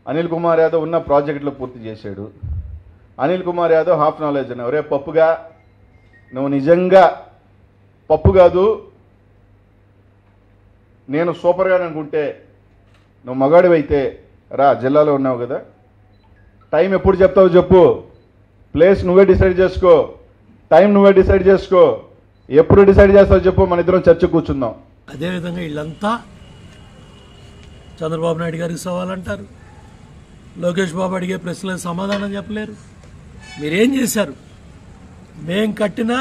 అనిల్ కుమార్ యాదవ్ ఉన్న ప్రాజెక్టులు పూర్తి చేశాడు అనిల్ కుమార్ యాదవ్ హాఫ్ నాలెడ్జ్ అన్న ఒరే పప్పుగా నువ్వు నిజంగా పప్పు కాదు నేను సూపర్గా అనుకుంటే నువ్వు మగాడివైతే రా జిల్లాలో ఉన్నావు కదా టైం ఎప్పుడు చెప్తావు చెప్పు ప్లేస్ నువ్వే డిసైడ్ చేసుకో టైం నువ్వే డిసైడ్ చేసుకో ఎప్పుడు డిసైడ్ చేస్తావు చెప్పు మన ఇద్దరం చర్చ కూర్చుందాం అదేవిధంగా వీళ్ళంతా చంద్రబాబు నాయుడు గారికి సవాల్ అంటారు లోకేష్ బాబు అడిగే ప్రశ్నలకు సమాధానం చెప్పలేరు మీరేం చేశారు మేం కట్టిన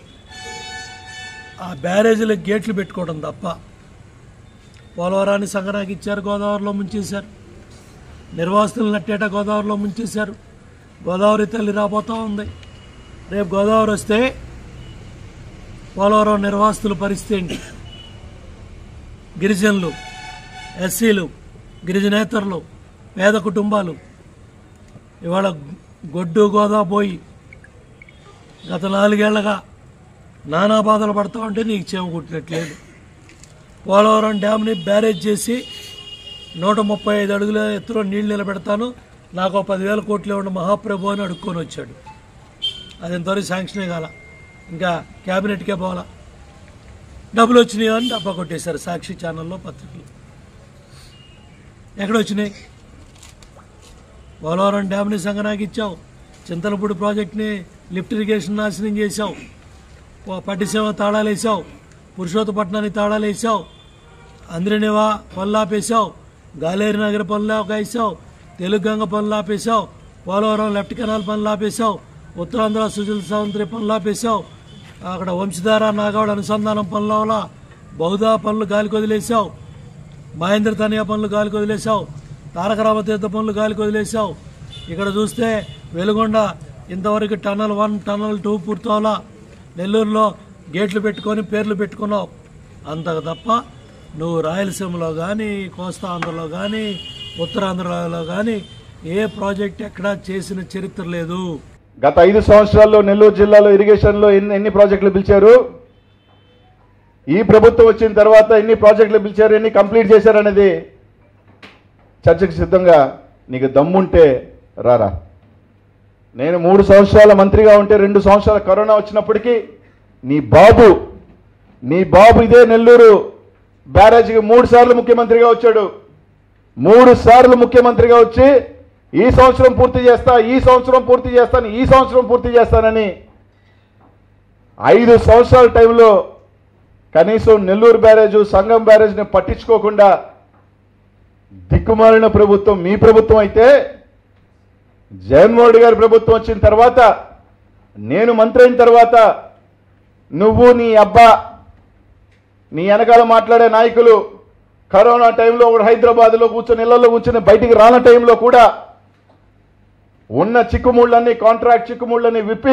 ఆ బ్యారేజీలకు గేట్లు పెట్టుకోవడం తప్ప పోలవరాన్ని సంగరాకి ఇచ్చారు గోదావరిలో ముంచేశారు నిర్వాసితులు నట్టేట గోదావరిలో ముంచేశారు గోదావరి తల్లి రాబోతా ఉంది రేపు గోదావరి వస్తే పోలవరం నిర్వాసితుల పరిస్థితి ఏంటి గిరిజనులు ఎస్సీలు గిరిజనేతరులు పేద కుటుంబాలు ఇవాళ గొడ్డు గోదా పోయి గత నాలుగేళ్లగా నానా బాధలు పడతా ఉంటే నీకు చేమ కుట్టినట్లేదు పోలవరం డ్యామ్ని బ్యారేజ్ చేసి నూట ముప్పై ఐదు అడుగుల ఎత్తులో నీళ్లు నిలబెడతాను నాకు ఒక పదివేల కోట్లు ఇవ్వండి మహాప్రభు అని అడుక్కొని వచ్చాడు అది ఇంతవరకు శాంక్షనే కాల ఇంకా క్యాబినెట్కే పోవాలా డబ్బులు వచ్చినాయి అని డబ్బా కొట్టేశారు సాక్షి ఛానల్లో పత్రికలు ఎక్కడ వచ్చినాయి పోలవరం డ్యామ్ని సంగనాకి ఇచ్చావు చింతలపూడి ప్రాజెక్ట్ని లిఫ్ట్ ఇరిగేషన్ నాశనం చేశావు ప- పట్టిసీమ తాళాలు వేసావు పురుషోత్తపట్నానికి తాళాలు వేసావు అంద్రినివా పనులు ఆపేశావు గాలేరు నగర పనులు వేసావు తెలుగంగ పనులు ఆపేశావు పోలవరం లెఫ్ట్ కెనాల్ పనులు ఆపేశావు ఉత్తరాంధ్ర సుజల సావంత్రి పనులు ఆపేశావు అక్కడ వంశధార నాగవాడ అనుసంధానం పనుల వల్ల బహుదా పనులు గాలికి వదిలేశావు మహేంద్ర తనియా పనులు గాలికి వదిలేశావు తారక రామతీర్థ పనులు గాలికి వదిలేశావు ఇక్కడ చూస్తే వెలుగొండ ఇంతవరకు టన్నల్ వన్ టన్నల్ టూ పూర్తవలా నెల్లూరులో గేట్లు పెట్టుకొని పేర్లు పెట్టుకున్నావు అంతకు తప్ప నువ్వు రాయలసీమలో కానీ కోస్తా ఆంధ్రలో కానీ ఉత్తరాంధ్రలో కానీ ఏ ప్రాజెక్ట్ ఎక్కడా చేసిన చరిత్ర లేదు గత ఐదు సంవత్సరాల్లో నెల్లూరు జిల్లాలో ఇరిగేషన్లో ఎన్ని ఎన్ని ప్రాజెక్టులు పిలిచారు ఈ ప్రభుత్వం వచ్చిన తర్వాత ఎన్ని ప్రాజెక్టులు పిలిచారు ఎన్ని కంప్లీట్ చేశారనేది చర్చకు సిద్ధంగా నీకు దమ్ముంటే రారా నేను మూడు సంవత్సరాల మంత్రిగా ఉంటే రెండు సంవత్సరాల కరోనా వచ్చినప్పటికీ నీ బాబు నీ బాబు ఇదే నెల్లూరు బ్యారేజ్కి మూడు సార్లు ముఖ్యమంత్రిగా వచ్చాడు మూడు సార్లు ముఖ్యమంత్రిగా వచ్చి ఈ సంవత్సరం పూర్తి చేస్తా ఈ సంవత్సరం పూర్తి చేస్తాను ఈ సంవత్సరం పూర్తి చేస్తానని ఐదు సంవత్సరాల టైంలో కనీసం నెల్లూరు బ్యారేజ్ సంగం బ్యారేజ్ని పట్టించుకోకుండా దిక్కుమాలిన ప్రభుత్వం మీ ప్రభుత్వం అయితే జగన్మోహన్ రెడ్డి గారి ప్రభుత్వం వచ్చిన తర్వాత నేను మంత్రి అయిన తర్వాత నువ్వు నీ అబ్బా నీ వెనకాల మాట్లాడే నాయకులు కరోనా టైంలో ఒకడు హైదరాబాద్లో కూర్చొని ఇళ్లలో కూర్చొని బయటికి రాన టైంలో కూడా ఉన్న చిక్కుముళ్ళన్నీ కాంట్రాక్ట్ చిక్కుముళ్ళన్నీ విప్పి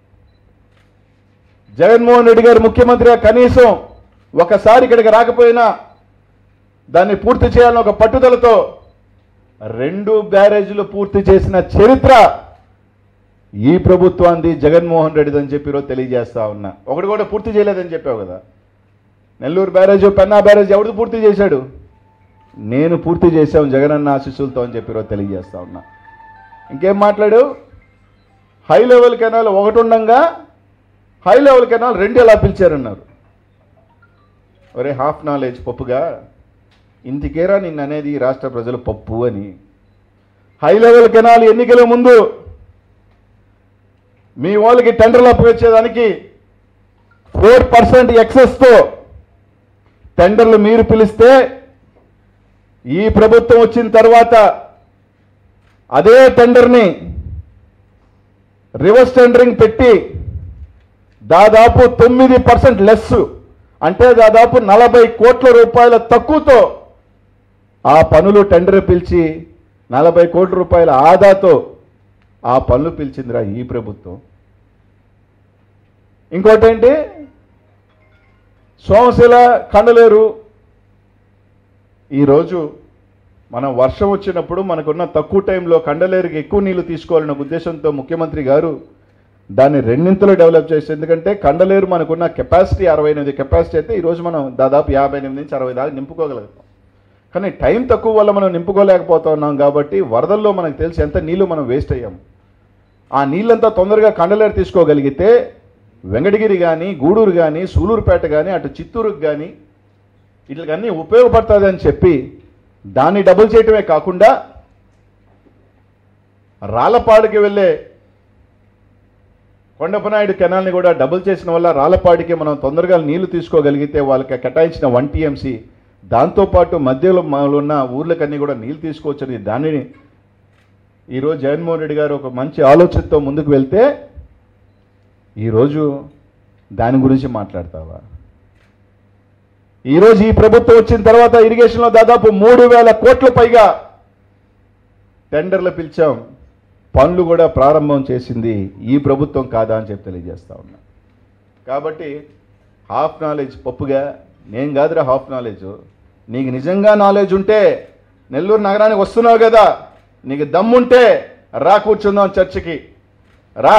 జగన్మోహన్ రెడ్డి గారు ముఖ్యమంత్రిగా కనీసం ఒకసారి ఇక్కడికి రాకపోయినా దాన్ని పూర్తి చేయాలని ఒక పట్టుదలతో రెండు బ్యారేజీలు పూర్తి చేసిన చరిత్ర ఈ ప్రభుత్వాన్ని జగన్మోహన్ రెడ్డిది అని చెప్పి ఈరోజు తెలియజేస్తా ఉన్నా ఒకటి కూడా పూర్తి చేయలేదని చెప్పావు కదా నెల్లూరు బ్యారేజ్ పెన్నా బ్యారేజ్ ఎవడు పూర్తి చేశాడు నేను పూర్తి చేశాం జగనన్న ఆశీస్సులతో అని చెప్పి ఈరోజు తెలియజేస్తా ఉన్నా ఇంకేం మాట్లాడు హై లెవెల్ కెనాల్ ఒకటి ఉండంగా హై లెవెల్ కెనాల్ రెండు ఎలా పిలిచారన్నారు ఒరే హాఫ్ నాలెడ్జ్ పప్పుగా ఇంటికేరా నిన్న అనేది ఈ రాష్ట్ర ప్రజలు పప్పు అని హై లెవెల్ కెనాల్ ఎన్నికల ముందు మీ వాళ్ళకి టెండర్లు అప్పగించేదానికి ఫోర్ పర్సెంట్ ఎక్సెస్తో టెండర్లు మీరు పిలిస్తే ఈ ప్రభుత్వం వచ్చిన తర్వాత అదే టెండర్ని రివర్స్ టెండరింగ్ పెట్టి దాదాపు తొమ్మిది పర్సెంట్ లెస్ అంటే దాదాపు నలభై కోట్ల రూపాయల తక్కువతో ఆ పనులు టెండర్ పిలిచి నలభై కోట్ల రూపాయల ఆదాతో ఆ పనులు పిలిచిందిరా ఈ ప్రభుత్వం ఇంకోటేంటి సోమశిల కండలేరు ఈరోజు మనం వర్షం వచ్చినప్పుడు మనకున్న తక్కువ టైంలో కండలేరుకి ఎక్కువ నీళ్లు తీసుకోవాలన్న ఉద్దేశంతో ముఖ్యమంత్రి గారు దాన్ని రెండింతలు డెవలప్ చేసి ఎందుకంటే కండలేరు మనకున్న కెపాసిటీ అరవై ఎనిమిది కెపాసిటీ అయితే ఈరోజు మనం దాదాపు యాభై ఎనిమిది నుంచి అరవై దాకా నింపుకోగలుగుతాం కానీ టైం తక్కువ వల్ల మనం నింపుకోలేకపోతా ఉన్నాం కాబట్టి వరదల్లో మనకు తెలిసి ఎంత నీళ్లు మనం వేస్ట్ అయ్యాం ఆ నీళ్ళంతా తొందరగా కండలేరు తీసుకోగలిగితే వెంకటగిరి కానీ గూడూరు కానీ సూలూరుపేట కానీ అటు చిత్తూరుకు కానీ వీటికన్నీ ఉపయోగపడుతుంది అని చెప్పి దాన్ని డబుల్ చేయటమే కాకుండా రాళ్ళపాడుకి వెళ్ళే కొండపనాయుడు కెనాల్ని కూడా డబుల్ చేసిన వల్ల రాళ్ళపాడికి మనం తొందరగా నీళ్లు తీసుకోగలిగితే వాళ్ళకి కేటాయించిన వన్ టీఎంసీ దాంతోపాటు మధ్యలో మన ఉన్న ఊర్లకన్నీ కూడా నీళ్లు తీసుకోవచ్చని దానిని ఈరోజు జగన్మోహన్ రెడ్డి గారు ఒక మంచి ఆలోచనతో ముందుకు వెళ్తే ఈరోజు దాని గురించి మాట్లాడతావా ఈరోజు ఈ ప్రభుత్వం వచ్చిన తర్వాత ఇరిగేషన్లో దాదాపు మూడు వేల కోట్ల పైగా టెండర్లు పిలిచాం పనులు కూడా ప్రారంభం చేసింది ఈ ప్రభుత్వం కాదా అని చెప్పి తెలియజేస్తా ఉన్నా కాబట్టి హాఫ్ నాలెడ్జ్ పప్పుగా నేను కాదురా హాఫ్ నాలెడ్జ్ నీకు నిజంగా నాలెడ్జ్ ఉంటే నెల్లూరు నగరానికి వస్తున్నావు కదా నీకు దమ్ముంటే రా కూర్చుందాం చర్చికి రా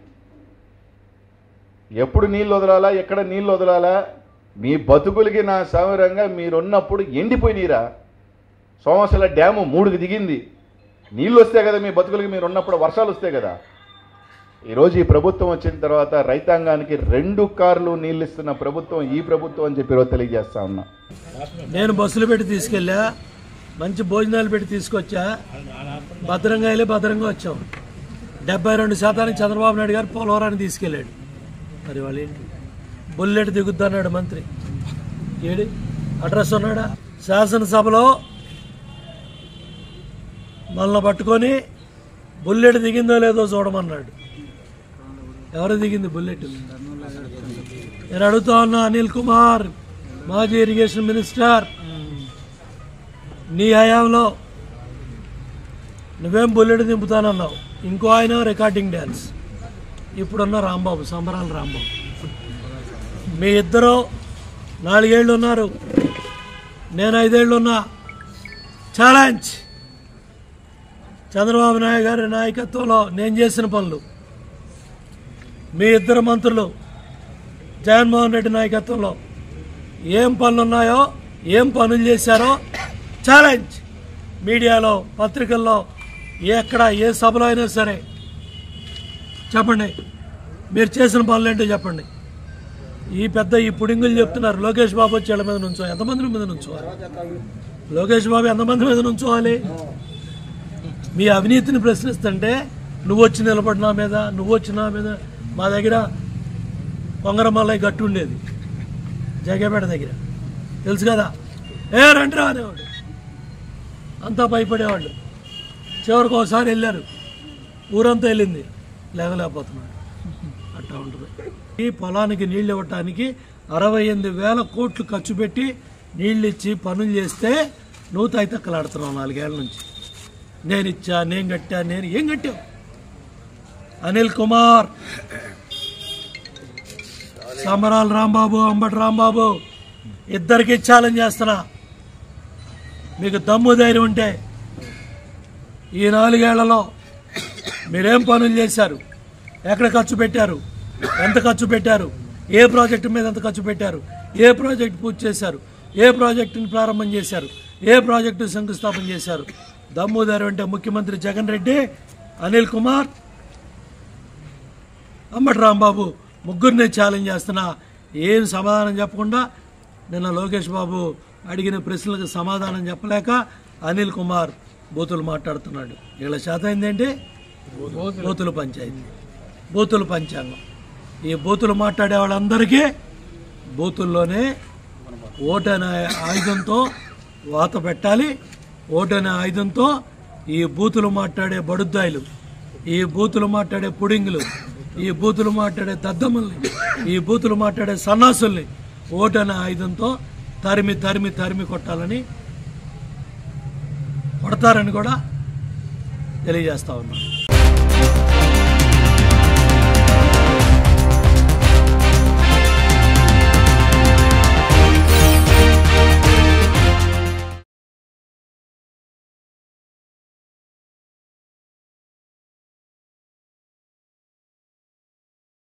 ఎప్పుడు నీళ్ళు వదలాలా ఎక్కడ నీళ్ళు వదలాలా మీ బతుకులకి నా సమరంగా మీరున్నప్పుడు ఎండిపోయినీరా సోమశల డ్యాము మూడుకి దిగింది నీళ్ళు వస్తే కదా మీ బతుకులకి మీరు ఉన్నప్పుడు వర్షాలు వస్తాయి కదా ఈరోజు ఈ ప్రభుత్వం వచ్చిన తర్వాత రైతాంగానికి రెండు కార్లు నీళ్ళు ఇస్తున్న ప్రభుత్వం ఈ ప్రభుత్వం అని చెప్పి ఈరోజు తెలియజేస్తా ఉన్నా నేను బస్సులు పెట్టి తీసుకెళ్ళా మంచి భోజనాలు పెట్టి తీసుకొచ్చా భద్రంగా వెళ్ళి భద్రంగా వచ్చాం డెబ్బై రెండు శాతానికి చంద్రబాబు నాయుడు గారు పోలవరాన్ని తీసుకెళ్ళాడు మరి వాళ్ళు ఏంటి బుల్లెట్ దిగుద్దన్నాడు మంత్రి ఏడి అడ్రస్ ఉన్నాడా శాసనసభలో మనల్ని పట్టుకొని బుల్లెట్ దిగిందో లేదో చూడమన్నాడు ఎవరు దిగింది బుల్లెట్ నేను అడుగుతా ఉన్నా అనిల్ కుమార్ మాజీ ఇరిగేషన్ మినిస్టర్ నీ హయాంలో నువ్వేం బుల్లెట్ దింపుతానన్నావు ఇంకో ఆయన రికార్డింగ్ డ్యాన్స్ ఇప్పుడున్న రాంబాబు సంబరాల రాంబాబు మీ ఇద్దరు నాలుగేళ్ళు ఉన్నారు నేను ఐదేళ్ళు ఉన్నా ఛాలెంజ్ చంద్రబాబు నాయుడు గారి నాయకత్వంలో నేను చేసిన పనులు మీ ఇద్దరు మంత్రులు జగన్మోహన్ రెడ్డి నాయకత్వంలో ఏం పనులు ఉన్నాయో ఏం పనులు చేశారో ఛాలెంజ్ మీడియాలో పత్రికల్లో ఎక్కడ ఏ సభలో అయినా సరే చెప్పండి మీరు చేసిన పనులు ఏంటో చెప్పండి ఈ పెద్ద ఈ పుడింగులు చెప్తున్నారు లోకేష్ బాబు వచ్చి వాళ్ళ మీద నుంచో ఎంతమంది మీద నుంచోవాలి లోకేష్ బాబు ఎంతమంది మీద నుంచోవాలి మీ అవినీతిని ప్రశ్నిస్తుంటే నువ్వు వచ్చి నిలబడి నా మీద నువ్వు వచ్చి నా మీద మా దగ్గర కొంగరమల్లయ్య గట్టు ఉండేది జగేపేట దగ్గర తెలుసు కదా ఏ రండిరా అనేవాడు అంతా భయపడేవాళ్ళు చివరికి ఒకసారి వెళ్ళారు ఊరంతా వెళ్ళింది లేగలేకపోతున్నాడు అట్టా ఉంటుంది ఈ పొలానికి నీళ్ళు ఇవ్వటానికి అరవై ఎనిమిది వేల కోట్లు ఖర్చు పెట్టి నీళ్ళు ఇచ్చి పనులు చేస్తే నువ్వు తైతక్కలాడుతున్నావు నాలుగేళ్ల నుంచి నేను ఇచ్చా నేను కట్టా నేను ఏం కట్టావు అనిల్ కుమార్ సమరాల రాంబాబు అంబటి రాంబాబు ఇద్దరికి ఛాలెంజ్ చేస్తున్నా మీకు దమ్ము ధైర్యం ఉంటే ఈ నాలుగేళ్లలో మీరేం పనులు చేశారు ఎక్కడ ఖర్చు పెట్టారు ఎంత ఖర్చు పెట్టారు ఏ ప్రాజెక్టు మీద ఎంత ఖర్చు పెట్టారు ఏ ప్రాజెక్టు పూర్తి చేశారు ఏ ప్రాజెక్టుని ప్రారంభం చేశారు ఏ ప్రాజెక్టు శంకుస్థాపన చేశారు దమ్ము ధైర్యం అంటే ముఖ్యమంత్రి జగన్ రెడ్డి అనిల్ కుమార్ అంబటి రాంబాబు ముగ్గురిని ఛాలెంజ్ చేస్తున్నా ఏం సమాధానం చెప్పకుండా నిన్న లోకేష్ బాబు అడిగిన ప్రశ్నలకు సమాధానం చెప్పలేక అనిల్ కుమార్ బూతులు మాట్లాడుతున్నాడు వీళ్ళ శాతం ఏంటంటే బూతుల పంచాయతీ బూతుల పంచాంగం ఈ బూతులు మాట్లాడే వాళ్ళందరికీ బూతుల్లోనే ఓటు అనే ఆయుధంతో వాత పెట్టాలి ఓటు అనే ఆయుధంతో ఈ బూతులు మాట్లాడే బడుద్దాయిలు ఈ బూతులు మాట్లాడే పుడింగులు ఈ బూతులు మాట్లాడే దద్దమ్మల్ని ఈ బూతులు మాట్లాడే సన్నాసుల్ని ఓటు అనే ఆయుధంతో తరిమి తరిమి తరిమి కొట్టాలని కొడతారని కూడా తెలియజేస్తా ఉన్నాను